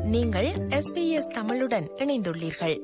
நீங்கள் எஸ்பிஎஸ் தமிழுடன் இணைந்துள்ளீர்கள்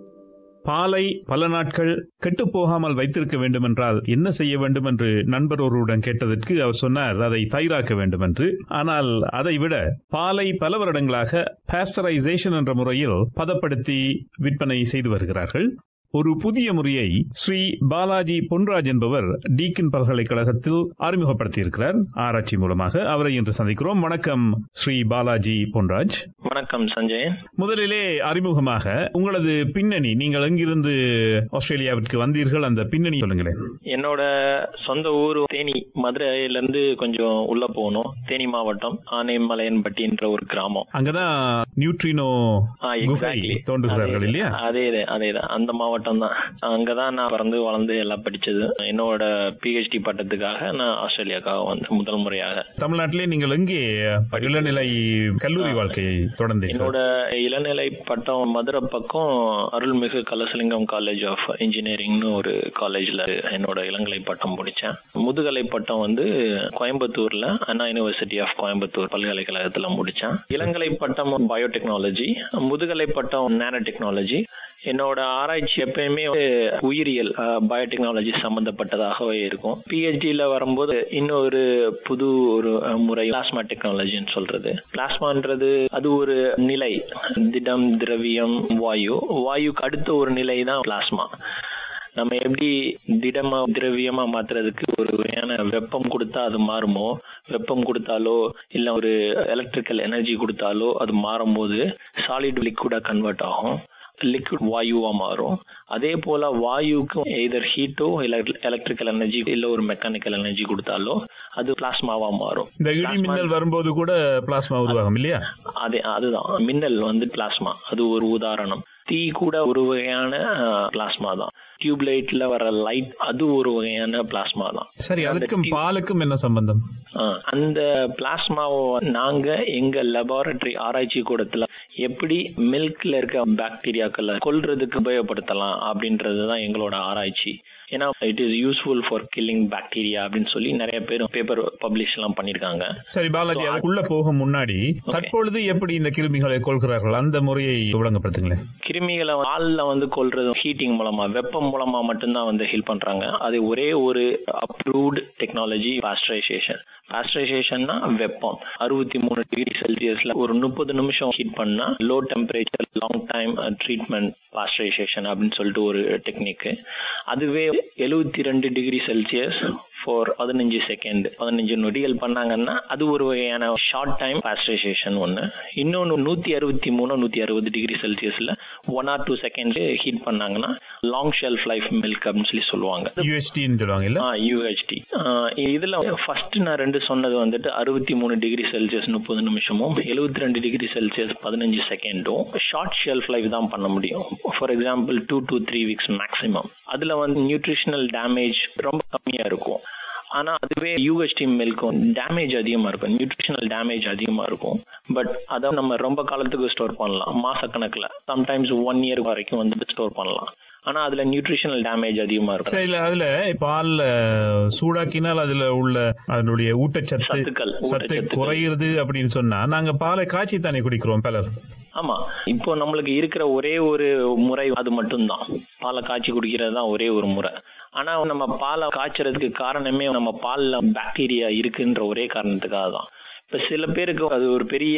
பாலை பல நாட்கள் கெட்டுப் போகாமல் வைத்திருக்க வேண்டுமென்றால் என்ன செய்ய வேண்டும் என்று நண்பர் ஒருவருடன் கேட்டதற்கு அவர் சொன்னார் அதை தயிராக்க வேண்டும் என்று ஆனால் அதை விட பாலை பல வருடங்களாக பாஸ்டரைசேஷன் என்ற முறையில் பதப்படுத்தி விற்பனை செய்து வருகிறார்கள் ஒரு புதிய முறையை ஸ்ரீ பாலாஜி பொன்ராஜ் என்பவர் டீக்கின் பல்கலைக்கழகத்தில் அறிமுகப்படுத்தியிருக்கிறார் ஆராய்ச்சி மூலமாக அவரை இன்று சந்திக்கிறோம் வணக்கம் ஸ்ரீ பாலாஜி பொன்ராஜ் வணக்கம் சஞ்சய் முதலிலே அறிமுகமாக உங்களது பின்னணி நீங்கள் எங்கிருந்து ஆஸ்திரேலியாவிற்கு வந்தீர்கள் அந்த பின்னணி சொல்லுங்களேன் என்னோட சொந்த ஊர் தேனி மதுரையில இருந்து கொஞ்சம் உள்ள போகணும் தேனி மாவட்டம் ஆனைமலையன்பட்டின்ற ஒரு கிராமம் அங்கதான் நியூட்ரினோ ஆ, குகை exactly. தோன்றுகிறார்கள் அதே- இல்லையா அதே அதேதான் அந்த மாவட்டம் தான் அங்கதான் நான் பிறந்து வளர்ந்து எல்லாம் படிச்சது என்னோட பிஹெச்டி பட்டத்துக்காக நான் ஆஸ்திரேலியாக்காக வந்து முதல் முறையாக தமிழ்நாட்டிலே நீங்கள் எங்கே இளநிலை கல்லூரி வாழ்க்கையை தொடர்ந்தீர்கள் என்னோட இளநிலை பட்டம் மதுரை பக்கம் அருள்மிகு கலசலிங்கம் காலேஜ் ஆஃப் இன்ஜினியரிங்னு ஒரு காலேஜ்ல என்னோட இளங்கலை பட்டம் முடிச்சேன் முதுகலை பட்டம் வந்து கோயம்புத்தூர்ல அண்ணா யூனிவர்சிட்டி ஆஃப் கோயம்புத்தூர் பல்கலைக்கழகத்துல முடிச்சேன் இளங்கலை பட்டம் பயோடெக்னாலஜி முதுகலை பட்டம் நானோ டெக்னாலஜி என்னோட ஆராய்ச்சி எப்பயுமே வந்து உயிரியல் பயோடெக்னாலஜி சம்பந்தப்பட்டதாகவே இருக்கும் பிஹெச்டில வரும்போது இன்னொரு புது ஒரு அஹ், முறை பிளாஸ்மா டெக்னாலஜின்னு சொல்றது பிளாஸ்மான்றது அது ஒரு நிலை திடம் திரவியம் வாயு வாயுக்கு அடுத்த ஒரு நிலை தான் பிளாஸ்மா நம்ம எப்படி திடமா திரவியமா மாத்துறதுக்கு ஒரு வகையான வெப்பம் கொடுத்தா அது மாறுமோ வெப்பம் கொடுத்தாலோ இல்ல ஒரு எலக்ட்ரிக்கல் எனர்ஜி கொடுத்தாலோ அது மாறும்போது சாலிட் லிக்விடா கன்வெர்ட் ஆகும் லிக்விட் வாயுவா மாறும் அதே போல வாயுக்கும் எதர் ஹீட்டோ இல்ல எலக்ட்ரிக்கல் எனர்ஜி இல்ல ஒரு மெக்கானிக்கல் எனர்ஜி கொடுத்தாலோ அது பிளாஸ்மாவா மாறும் இந்த இடி மின்னல் வரும்போது கூட பிளாஸ்மா உருவாகும் இல்லையா அதே அதுதான் மின்னல் வந்து பிளாஸ்மா அது ஒரு உதாரணம் தீ கூட ஒரு வகையான பிளாஸ்மா தான் டியூப் லைட்ல வர லைட் அது ஒரு வகையான பிளாஸ்மா தான் சரி அதுக்கும் பாலுக்கும் என்ன சம்பந்தம் ஆ, அந்த பிளாஸ்மாவை நாங்க எங்க லெபார்டரி ஆராய்ச்சி கூடத்துல எப்படி மில்க்ல இருக்க பாக்டீரியாக்களை கொல்றதுக்கு உபயோகப்படுத்தலாம் அப்படின்றது தான் எங்களோட ஆராய்ச்சி ஏன்னா it is useful for killing bacteria அப்படின்னு சொல்லி நிறைய பேர் பேப்பர் பப்ளிஷ் எல்லாம் பண்ணிருக்காங்க சரி பாலாஜி அதுக்குள்ள போகும் முன்னாடி தற்பொழுது எப்படி இந்த கிருமிகளை கொள்கிறார்கள் அந்த முறையை விளங்கப்படுத்துங்களேன் கிருமிகளை பால்ல வந்து கொல்றது ஹீட்டிங் மூலமா வெப்பம் மூலமா மட்டும்தான் வந்து ஹீல் பண்றாங்க அது ஒரே ஒரு அப்ரூவ்டு டெக்னாலஜி பாஸ்டரைசேஷன் பாஸ்டரைசேஷன்னா வெப்பம் அறுபத்தி மூணு டிகிரி செல்சியஸ்ல ஒரு முப்பது நிமிஷம் ஹீட் பண்ணா low temperature long time treatment pasteurization அப்படின்னு சொல்லிட்டு ஒரு டெக்னிக் அதுவே எழுபத்தி ரெண்டு டிகிரி செல்சியஸ் ஃபார் பதினஞ்சு செகண்ட் பதினஞ்சு நொடிகள் பண்ணாங்கன்னா அது ஒரு வகையான ஷார்ட் டைம் பாஸ்டரைசேஷன் ஒன்னு இன்னொன்னு நூத்தி அறுபத்தி மூணு நூத்தி அறுபது டிகிரி செல்சியஸ்ல one or two second heat பண்ணாங்கன்னா லாங் ஷெல்ஃப் லைஃப் மில்க் அப்படின்னு சொல்லி சொல்லுவாங்க யூஎஸ்டின்னு சொல்லுவாங்க இல்ல யூஹெச்டி இதுல ஃபர்ஸ்ட் நான் ரெண்டு சொன்னது வந்துட்டு அறுபத்தி மூணு டிகிரி செல்சியஸ் முப்பது நிமிஷமும் எழுபத்தி ரெண்டு டிகிரி செல்சியஸ் பதினஞ்சு செகண்டும் ஷார்ட் ஷெல்ஃப் லைஃப் தான் பண்ண முடியும் for example two to three weeks maximum அதுல வந்து நியூட்ரிஷனல் டேமேஜ் ரொம்ப கம்மியா இருக்கும் ஆனா அதுவே யூஎஸ்டி மில்க்கும் டேமேஜ் அதிகமா இருக்கும் நியூட்ரிஷனல் டேமேஜ் அதிகமா இருக்கும் பட் அதை நம்ம ரொம்ப காலத்துக்கு ஸ்டோர் பண்ணலாம் மாசக்கணக்குல சம்டைம்ஸ் ஒன் இயர் வரைக்கும் வந்துட்டு ஸ்டோர் பண்ணலாம் ஆனா அதுல நியூட்ரிஷனல் டேமேஜ் அதிகமா இருக்கும் சரி இல்ல அதுல பால்ல சூடாக்கினால் அதுல உள்ள அதனுடைய ஊட்டச்சத்து சத்துக்கள், சத்து ஊட்டச்சத்துக்கள். குறையுது அப்படின்னு சொன்னா நாங்க பாலை காய்ச்சி தானே குடிக்கிறோம் பலர் ஆமா இப்போ நம்மளுக்கு இருக்கிற ஒரே ஒரு முறை அது மட்டும்தான் பாலை காய்ச்சி குடிக்கிறது தான் ஒரே ஒரு முறை ஆனா நம்ம பாலை காய்ச்சறதுக்கு காரணமே நம்ம பால்ல பாக்டீரியா இருக்குன்ற ஒரே காரணத்துக்காக தான் இப்ப சில பேருக்கு அது ஒரு பெரிய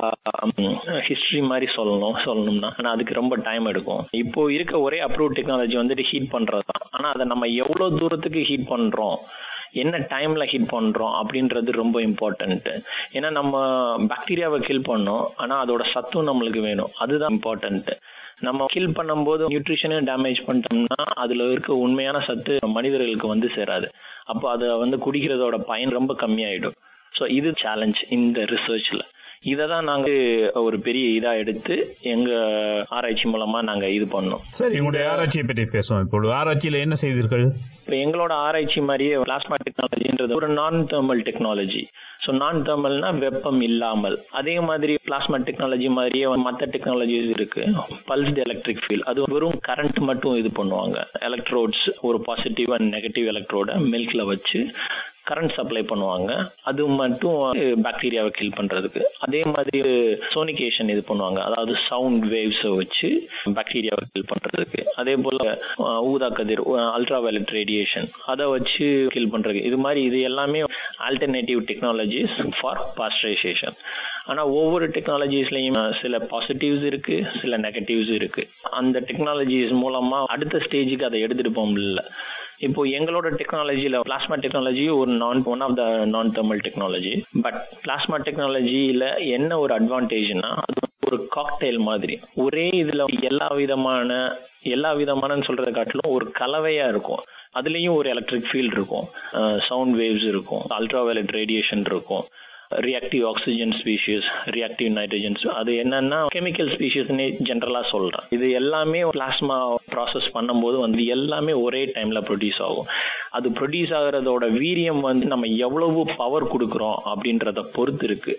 ஹிஸ்டரி மாதிரி சொல்லணும் சொல்லணும்னா ஆனா அதுக்கு ரொம்ப டைம் எடுக்கும் இப்போ இருக்க ஒரே அப்ரூவ் டெக்னாலஜி வந்துட்டு ஹீட் பண்றது தான் ஆனா அதை நம்ம எவ்வளவு தூரத்துக்கு ஹீட் பண்றோம் என்ன டைம்ல ஹீட் பண்றோம் அப்படின்றது ரொம்ப இம்பார்ட்டன்ட் ஏன்னா நம்ம பாக்டீரியாவை கில் பண்ணோம் ஆனா அதோட சத்தும் நம்மளுக்கு வேணும் அதுதான் இம்பார்ட்டன்ட் நம்ம கில் பண்ணும்போது நியூட்ரிஷனையும் டேமேஜ் பண்ணிட்டோம்னா அதுல இருக்க உண்மையான சத்து மனிதர்களுக்கு வந்து சேராது அப்போ அதை வந்து குடிக்கிறதோட பயன் ரொம்ப கம்மியாயிடும் ஸோ இது சேலஞ்ச் இந்த ரிசர்ச்ல இதை தான் நாங்க ஒரு பெரிய இதா எடுத்து எங்க ஆராய்ச்சி மூலமா நாங்க இது பண்ணோம் சரி உங்களுடைய ஆராய்ச்சியை பற்றி பேசுவோம் இப்பொழுது ஆராய்ச்சியில என்ன செய்தீர்கள் இப்போ எங்களோட ஆராய்ச்சி மாதிரியே பிளாஸ்மா டெக்னாலஜின்றது ஒரு நான் தெர்மல் டெக்னாலஜி ஸோ நான் தெர்மல்னா வெப்பம் இல்லாமல் அதே மாதிரி பிளாஸ்மா டெக்னாலஜி மாதிரியே மற்ற டெக்னாலஜிஸ் இருக்கு பல்ஸ்ட் எலக்ட்ரிக் ஃபீல் அது வெறும் கரண்ட் மட்டும் இது பண்ணுவாங்க எலக்ட்ரோட்ஸ் ஒரு பாசிட்டிவ் அண்ட் நெகட்டிவ் எலக்ட்ரோட மில்க்ல வச்சு கரண்ட் சப்ளை பண்ணுவாங்க அது மட்டும் பாக்டீரியாவை கில் பண்றதுக்கு அதே மாதிரி சோனிகேஷன் இது பண்ணுவாங்க அதாவது சவுண்ட் வேவ்ஸை வச்சு பாக்டீரியாவை கில் பண்றதுக்கு அதே போல அஹ், ஊதா கதிர் அல்ட்ரா வயலட் ரேடியேஷன் அதை வச்சு கில் பண்றதுக்கு இது மாதிரி இது எல்லாமே ஆல்டர்னேட்டிவ் டெக்னாலஜிஸ் ஃபார் பாஸ்டரைசேஷன் ஆனா ஒவ்வொரு டெக்னாலஜிஸ்லயும் சில பாசிட்டிவ்ஸ் இருக்கு சில நெகட்டிவ்ஸ் இருக்கு அந்த டெக்னாலஜிஸ் மூலமா அடுத்த ஸ்டேஜுக்கு அதை எடுத்துட்டு போக முடியல இப்போ எங்களோட டெக்னாலஜியில பிளாஸ்மா டெக்னாலஜி ஒரு நான் one of the non thermal technology but plasma டெக்னாலஜியில என்ன ஒரு அட்வான்டேஜ்னா அது ஒரு காக்டெயில் மாதிரி ஒரே இதுல எல்லா விதமான எல்லா விதமானன்னு சொல்றதை காட்டிலும் ஒரு கலவையா இருக்கும் அதுலயும் ஒரு எலக்ட்ரிக் ஃபீல்ட் இருக்கும் சவுண்ட் வேவ்ஸ் இருக்கும் அல்ட்ரா வயலட் ரேடியேஷன் இருக்கும் reactive oxygen species reactive nitrogens அது என்னன்னா கெமிக்கல் ஸ்பீஷிஸ்னே ஜென்ரலா சொல்றேன் இது எல்லாமே பிளாஸ்மா ப்ராசஸ் பண்ணும்போது வந்து எல்லாமே ஒரே டைம்ல ப்ரொடியூஸ் ஆகும் அது ப்ரொடியூஸ் ஆகுறதோட வீரியம் வந்து நம்ம எவ்வளவு பவர் கொடுக்குறோம் அப்படின்றத பொறுத்து இருக்கு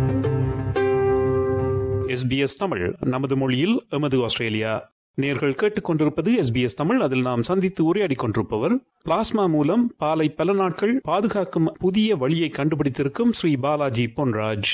எஸ்பிஎஸ் தமிழ் நமது மொழியில் எமது ஆஸ்திரேலியா நேர்கள் கேட்டுக்கொண்டிருப்பது எஸ்பிஎஸ் தமிழ் அதில் நாம் சந்தித்து உரையாடிக் கொண்டிருப்பவர் பிளாஸ்மா மூலம் பாலை பல நாட்கள் பாதுகாக்கும் புதிய வழியை கண்டுபிடித்திருக்கும் ஸ்ரீ பாலாஜி பொன்ராஜ்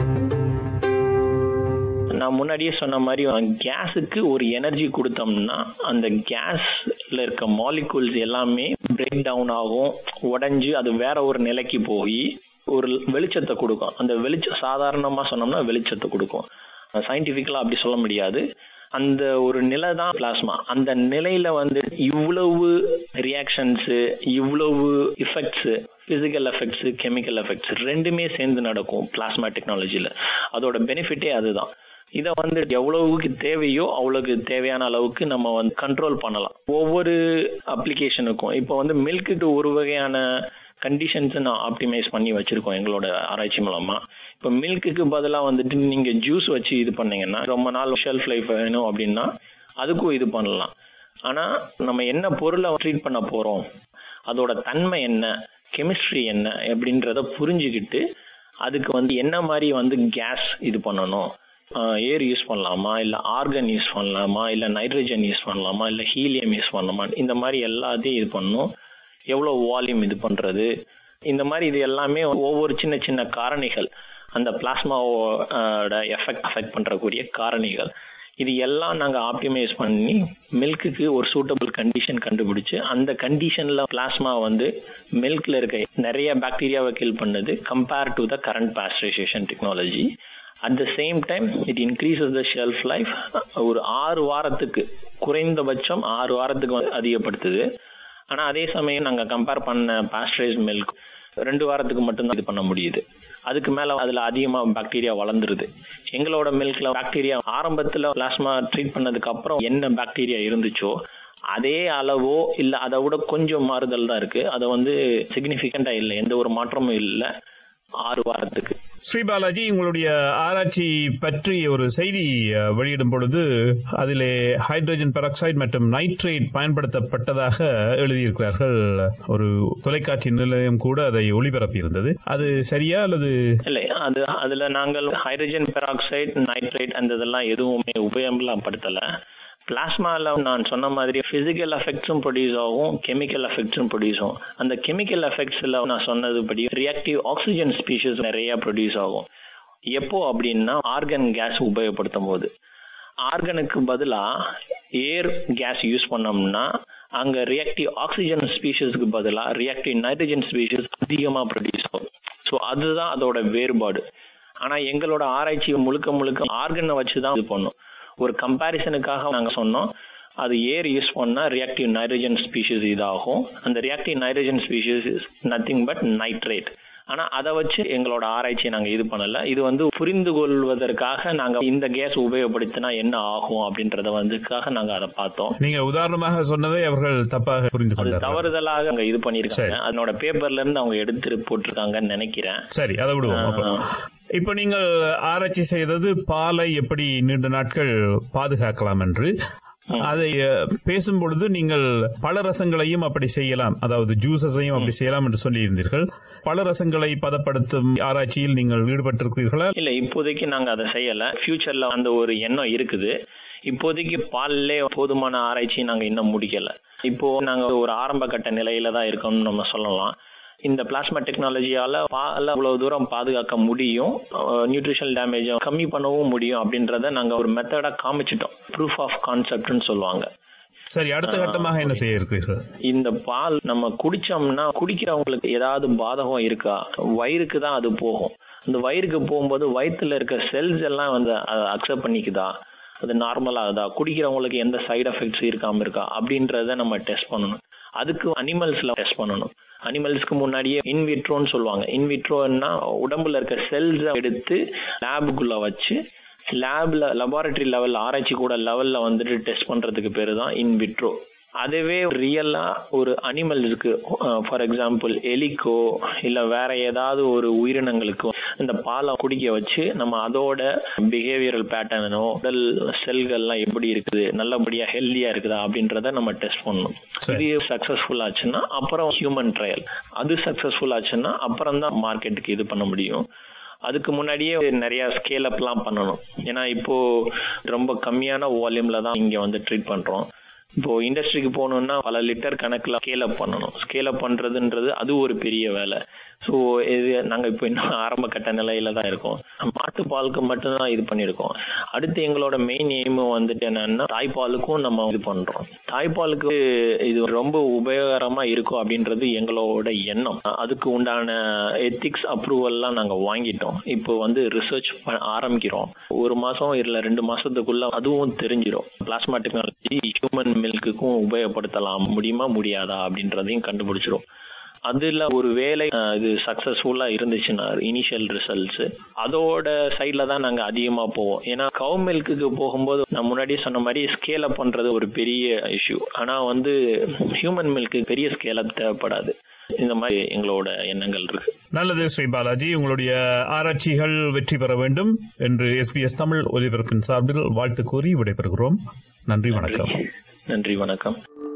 நான் முன்னாடியே சொன்ன மாதிரி கேஸுக்கு ஒரு எனர்ஜி கொடுத்தோம்னா அந்த கேஸ்ல இருக்க மாலிகூல்ஸ் எல்லாமே பிரேக் டவுன் ஆகும் உடைஞ்சு அது வேற ஒரு நிலைக்கு போய் ஒரு வெளிச்சத்தை கொடுக்கும் அந்த வெளிச்சம் சாதாரணமா சொன்னோம்னா வெளிச்சத்தை கொடுக்கும் சயின்டிபிக்கலா அப்படி சொல்ல முடியாது அந்த ஒரு நிலை தான் பிளாஸ்மா அந்த நிலையில வந்து இவ்வளவு ரியாக்ஷன்ஸ் இவ்வளவு effects physical effects chemical effects ரெண்டுமே சேர்ந்து நடக்கும் பிளாஸ்மா டெக்னாலஜில அதோட பெனிஃபிட்டே அதுதான் இதை வந்து எவ்வளவுக்கு தேவையோ அவ்வளவுக்கு தேவையான அளவுக்கு நம்ம வந்து கண்ட்ரோல் பண்ணலாம் ஒவ்வொரு அப்ளிகேஷனுக்கும் இப்போ வந்து மில்க்கு ஒரு வகையான கண்டிஷன்ஸ் நான் ஆப்டிமைஸ் பண்ணி வச்சிருக்கோம் எங்களோட ஆராய்ச்சி மூலமா இப்போ மில்க்குக்கு பதிலாக வந்துட்டு நீங்க ஜூஸ் வச்சு இது பண்ணீங்கன்னா ரொம்ப நாள் ஷெல்ஃப் லைஃப் வேணும் அப்படின்னா அதுக்கும் இது பண்ணலாம் ஆனா நம்ம என்ன பொருளை ட்ரீட் பண்ண போறோம் அதோட தன்மை என்ன கெமிஸ்ட்ரி என்ன அப்படின்றத புரிஞ்சுக்கிட்டு அதுக்கு வந்து என்ன மாதிரி வந்து கேஸ் இது பண்ணணும் ஏர் யூஸ் பண்ணலாமா இல்ல ஆர்கன் யூஸ் பண்ணலாமா இல்ல நைட்ரஜன் யூஸ் பண்ணலாமா இல்ல ஹீலியம் யூஸ் பண்ணலாமா இந்த மாதிரி எல்லாத்தையும் இது பண்ணணும் எவ்வளவு வால்யூம் இது பண்றது இந்த மாதிரி இது எல்லாமே ஒவ்வொரு சின்ன சின்ன காரணிகள் அந்த பிளாஸ்மாவோட எஃபெக்ட் அஃபெக்ட் பண்றக்கூடிய காரணிகள் இது எல்லாம் நாங்க ஆப்டிமைஸ் பண்ணி மில்க்குக்கு ஒரு சூட்டபிள் கண்டிஷன் கண்டுபிடிச்சு அந்த கண்டிஷன்ல பிளாஸ்மா வந்து மில்க்ல இருக்க நிறைய பாக்டீரியாவை கில் பண்ணுது compare to the current pasteurization technology at the same time it increases the shelf life ஒரு ஆறு வாரத்துக்கு குறைந்தபட்சம் ஆறு வாரத்துக்கு வந்து அதிகப்படுத்துது ஆனா அதே சமயம் நாங்க கம்பேர் பண்ண பாஸ்டரைஸ் மில்க் ரெண்டு வாரத்துக்கு மட்டும்தான் இது பண்ண முடியுது அதுக்கு மேல அதுல அதிகமா பாக்டீரியா வளர்ந்துருது எங்களோட மில்க்ல பாக்டீரியா ஆரம்பத்துல பிளாஸ்மா ட்ரீட் பண்ணதுக்கு அப்புறம் என்ன பாக்டீரியா இருந்துச்சோ அதே அளவோ இல்ல அதை விட கொஞ்சம் மாறுதல் தான் இருக்கு அதை வந்து சிக்னிபிகண்டா இல்லை எந்த ஒரு மாற்றமும் இல்லை ஆறு வாரத்துக்கு ஸ்ரீ பாலாஜி உங்களுடைய ஆராய்ச்சி பற்றி ஒரு செய்தி அஹ், வெளியிடும் பொழுது அதிலே ஹைட்ரஜன் பெராக்சைடு மற்றும் நைட்ரேட் பயன்படுத்தப்பட்டதாக எழுதியிருக்கிறார்கள் ஒரு தொலைக்காட்சி நிலையம் கூட அதை ஒளிபரப்பியிருந்தது அது சரியா அல்லது இல்லை அது அதுல நாங்கள் ஹைட்ரஜன் பெராக்சைடு நைட்ரேட் அந்த இதெல்லாம் எதுவுமே உபயோகப்படுத்தல பிளாஸ்மால நான் சொன்ன மாதிரி பிசிக்கல் எஃபெக்ட்ஸும் ப்ரொடியூஸ் ஆகும் கெமிக்கல் எஃபெக்ட்ஸும் ப்ரொடியூஸ் ஆகும் அந்த கெமிக்கல் எஃபெக்ட்ஸ்ல நான் சொன்னது படி ரியாக்டிவ் ஆக்சிஜன் ஸ்பீஷஸ் நிறைய ப்ரொடியூஸ் ஆகும் எப்போ அப்படின்னா ஆர்கன் கேஸ் உபயோகப்படுத்தும் போது ஆர்கனுக்கு பதிலா ஏர் கேஸ் யூஸ் பண்ணோம்னா அங்க ரியாக்டிவ் ஆக்சிஜன் ஸ்பீஷஸ்க்கு பதிலா ரியாக்டிவ் நைட்ரஜன் ஸ்பீஷஸ் அதிகமா ப்ரொடியூஸ் ஆகும் ஸோ அதுதான் அதோட வேறுபாடு ஆனா எங்களோட ஆராய்ச்சி முழுக்க முழுக்க ஆர்கனை வச்சு தான் இது பண்ணோம் ஒரு கம்பாரிசனுக்காக நாங்க சொன்னோம் அது ஏர் யூஸ் பண்ணா ரியாக்டிவ் நைட்ரஜன் ஸ்பீஷஸ் இதாகும் அந்த reactive nitrogen species is nothing but nitrate ஆனா அதை வச்சு எங்களோட ஆராய்ச்சியை நாங்க இது பண்ணல இது வந்து புரிந்து கொள்வதற்காக நாங்க இந்த கேஸ் உபயோகப்படுத்தினா என்ன ஆகும் அப்படின்றத வந்துக்காக நாங்க அதை பார்த்தோம் நீங்க உதாரணமாக சொன்னதை அவர்கள் தப்பாக புரிந்து அது கொண்டார்கள் தவறுதலாக அங்க இது பண்ணிருக்காங்க சரி. அதனோட பேப்பர்ல இருந்து அவங்க எடுத்து போட்டிருக்காங்கன்னு நினைக்கிறேன் சரி அதை விடுவோம் அப்ப. இப்ப நீங்கள் ஆராய்ச்சி செய்தது பாலை எப்படி நீண்ட நாட்கள் பாதுகாக்கலாம் என்று அதை அஹ், பேசும் பொழுது நீங்கள் பல ரசங்களையும் அப்படி செய்யலாம் அதாவது ஜூசஸையும் அப்படி செய்யலாம் என்று சொல்லியிருந்தீர்கள் பல ரசங்களை பதப்படுத்தும் ஆராய்ச்சியில் நீங்கள் ஈடுபட்டிருக்கிறீர்களா இல்ல இப்போதைக்கு நாங்க அதை செய்யல ஃபியூச்சர்ல அந்த ஒரு எண்ணம் இருக்குது இப்போதைக்கு பால்லே போதுமான ஆராய்ச்சி நாங்க இன்னும் முடிக்கல இப்போ நாங்க ஒரு ஆரம்ப கட்ட நிலையில தான் இருக்கோம்னு நம்ம சொல்லலாம் இந்த பிளாஸ்மா டெக்னாலஜியால பால இவ்வளவு தூரம் பாதுகாக்க முடியும் நியூட்ரிஷனல் டேமேஜ் கம்மி பண்ணவும் முடியும் அப்படின்றத நாங்க ஒரு மெத்தடா காமிச்சிட்டோம் ப்ரூஃப் ஆஃப் கான்செப்ட்னு சொல்லுவாங்க சரி அடுத்த கட்டமாக என்ன செய்ய இருக்கிறீர்கள் இந்த பால் நம்ம குடிச்சோம்னா குடிக்கிறவங்களுக்கு ஏதாவது பாதகம் இருக்கா வயிறுக்கு தான் அது போகும் இந்த வயிறுக்கு போகும்போது வயிற்றுல இருக்க செல்ஸ் எல்லாம் வந்து அதை அக்செப்ட் பண்ணிக்குதா அது நார்மலா ஆகுதா குடிக்கிறவங்களுக்கு எந்த சைடு எஃபெக்ட்ஸ் இருக்காம இருக்கா அப்படின்றத நம்ம டெஸ்ட் பண்ணணும் அதுக்கு அனிமல்ஸ்ல டெஸ்ட் பண்ணணும் அனிமல்ஸ்க்கு முன்னாடியே இன்விட்ரோன்னு சொல்லுவாங்க இன்விட்ரோன்னா உடம்புல இருக்க செல்ஸ் எடுத்து லேபுக்குள்ள வச்சு லேப்ல லெபார்டரி லெவல் ஆராய்ச்சி கூட லெவல்ல வந்துட்டு டெஸ்ட் பண்றதுக்கு பேரு தான் இன்விட்ரோ அதுவே ரியலா ஒரு அனிமல் இருக்கு ஃபார் எக்ஸாம்பிள் எலிக்கோ இல்ல வேற ஏதாவது ஒரு உயிரினங்களுக்கோ இந்த பாலை குடிக்க வச்சு நம்ம அதோட பிஹேவியரல் பேட்டர்னோ உடல் செல்கள்லாம் எப்படி இருக்குது நல்லபடியா ஹெல்தியா இருக்குதா அப்படின்றத நம்ம டெஸ்ட் பண்ணணும் சரி. இது சக்சஸ்ஃபுல் ஆச்சுன்னா அப்புறம் ஹியூமன் ட்ரையல் அது சக்சஸ்ஃபுல் ஆச்சுன்னா அப்புறம் தான் மார்க்கெட்டுக்கு இது பண்ண முடியும் அதுக்கு முன்னாடியே நிறைய ஸ்கேல் அப்லாம் பண்ணணும் ஏன்னா இப்போ ரொம்ப கம்மியான வால்யூம்ல தான் இங்க வந்து ட்ரீட் பண்றோம் இப்போ இண்டஸ்ட்ரிக்கு போகணும்னா பல லிட்டர் கணக்குல ஸ்கேல் அப் பண்ணணும் ஸ்கேல் அப் பண்றதுன்றது அது ஒரு பெரிய வேலை ஸோ இது நாங்க இப்போ இன்னும் ஆரம்ப கட்ட நிலையில தான் இருக்கோம் மாட்டு பாலுக்கு மட்டும்தான் இது பண்ணியிருக்கோம் அடுத்து எங்களோட மெயின் எய்ம் வந்துட்டு என்னன்னா தாய்ப்பாலுக்கும் நம்ம இது பண்றோம் தாய்ப்பாலுக்கு இது ரொம்ப உபயோகரமா இருக்கும் அப்படின்றது எங்களோட எண்ணம் அதுக்கு உண்டான எத்திக்ஸ் அப்ரூவல்லாம் நாங்க வாங்கிட்டோம் இப்போ வந்து ரிசர்ச் ஆரம்பிக்கிறோம் ஒரு மாசம் இல்ல ரெண்டு மாசத்துக்குள்ள அதுவும் தெரிஞ்சிடும் பிளாஸ்மா டெக்னாலஜி ஹியூமன் மில்க்குக்கும் உபயோகப்படுத்தலாம் முடியுமா முடியாதா அப்படின்றதையும் கண்டுபிடிச்சிரும் அதுல ஒரு வேலை அஹ், இது சக்சஸ்ஃபுல்லா இருந்துச்சுன்னா இனிஷியல் ரிசல்ட்ஸ் அதோட சைட்ல தான் நாங்க அதிகமா போவோம் ஏன்னா கவு மில்க்குக்கு போகும்போது நான் முன்னாடியே சொன்ன மாதிரி ஸ்கேல் அப் பண்றது ஒரு பெரிய இஷ்யூ ஆனா வந்து ஹியூமன் மில்க்கு பெரிய ஸ்கேல் அப் தேவைப்படாது இந்த மாதிரி எங்களோட எண்ணங்கள் இருக்கு நல்லது ஸ்ரீ பாலாஜி உங்களுடைய ஆராய்ச்சிகள் வெற்றி பெற வேண்டும் என்று எஸ்பிஎஸ் தமிழ் ஒலிபரப்பின் சார்பில் வாழ்த்து கூறி விடைபெறுகிறோம் நன்றி வணக்கம் நன்றி வணக்கம்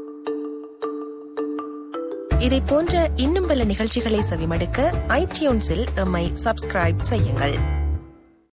இதை போன்ற இன்னும் பல நிகழ்ச்சிகளை செவிமடுக்க ஐடியூன்ஸில் எம்மை சப்ஸ்கிரைப் செய்யுங்கள்